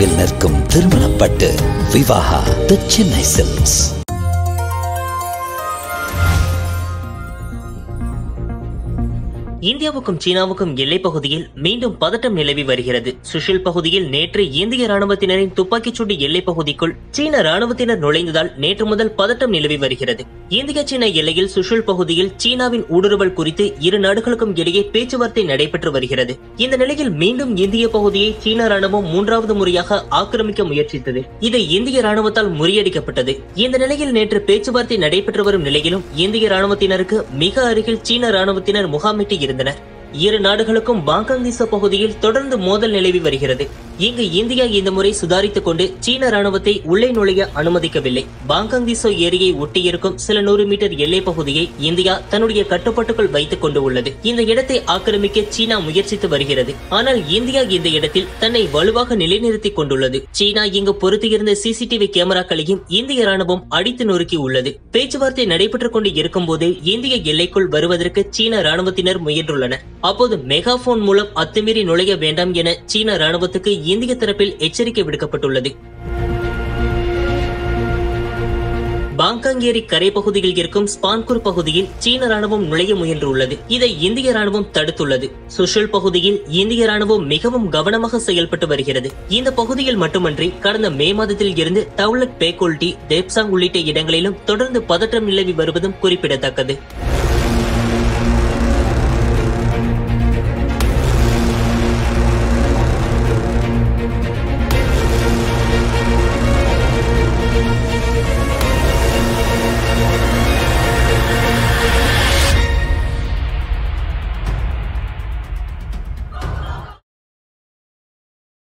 தொலைவில் நிற்கும் திருமணப்பட்டு விவாகா தி சென்னை சில்க்ஸ் இந்தியாவுக்கும் சீனாவுக்கும் எல்லைப் பகுதியில் மீண்டும் பதட்டம் நிலவி வருகிறது சுஷில் பகுதியில் நேற்று இந்திய ராணுவத்தினரின் துப்பாக்கிச் சூடு எல்லைப் பகுதிக்குள் சீன ராணுவத்தினர் நுழைந்ததால் நேற்று முதல் பதட்டம் நிலவி வருகிறது இந்திய சீன எல்லையில் சுஷில் பகுதியில் சீனாவின் ஊடுருவல் குறித்து இரு நாடுகளுக்கும் இடையே பேச்சுவார்த்தை நடைபெற்று வருகிறது இந்த நிலையில் மீண்டும் இந்திய பகுதியை சீன ராணுவம் மூன்றாவது முறையாக ஆக்கிரமிக்க முயற்சித்தது இது இந்திய ராணுவத்தால் முறியடிக்கப்பட்டது இந்த நிலையில் நேற்று பேச்சுவார்த்தை நடைபெற்று வரும் நிலையிலும் இந்திய ராணுவத்தினருக்கு மிக அருகில் சீன ராணுவத்தினர் முகாமிட்டு இருந்தனர் இரு நாடுகளுக்கும் பாங்காங்கிசோ பகுதியில் தொடர்ந்து மோதல் நிலவி வருகிறது இங்கு இந்தியா இந்த முறை சுதாரித்துக் கொண்டு சீன ராணுவத்தை உள்ளே நுழைய அனுமதிக்கவில்லை பாங்காங்கிசோ ஏரியை ஒட்டியிருக்கும் சில நூறு மீட்டர் எல்லை பகுதியை இந்தியா தன்னுடைய கட்டுப்பாட்டுக்குள் வைத்துக் கொண்டு உள்ளது இந்த இடத்தை ஆக்கிரமிக்க சீனா முயற்சித்து வருகிறது ஆனால் இந்தியா இந்த இடத்தில் தன்னை வலுவாக நிலைநிறுத்திக் கொண்டுள்ளது சீனா இங்கு பொருத்தியிருந்த சிசிடிவி கேமராக்களையும் இந்திய ராணுவம் அடித்து நொறுக்கி உள்ளது பேச்சுவார்த்தை நடைபெற்றுக் கொண்டு இருக்கும்போது இந்திய எல்லைக்குள் வருவதற்கு சீன ராணுவத்தினர் முயன்றுள்ளனர் அப்போது மெகாபோன் மூலம் அத்துமீறி நுழைய வேண்டாம் என சீன ராணுவத்துக்கு இந்திய தரப்பில் எச்சரிக்கை விடுக்கப்பட்டுள்ளது பாங்காங் ஏரி கரை பகுதியில் இருக்கும் ஸ்பான்கூர் பகுதியில் சீன ராணுவம் நுழைய முயன்றுள்ளது இதை இந்திய ராணுவம் தடுத்துள்ளது சுஷல் பகுதியில் இந்திய ராணுவம் மிகவும் கவனமாக செயல்பட்டு வருகிறது இந்த பகுதியில் மட்டுமன்றி கடந்த மே மாதத்தில் இருந்து தவுலட் பேக்கோல்டி தேப்சாங் உள்ளிட்ட இடங்களிலும் தொடர்ந்து பதற்றம் நிலவி வருவதும் குறிப்பிடத்தக்கது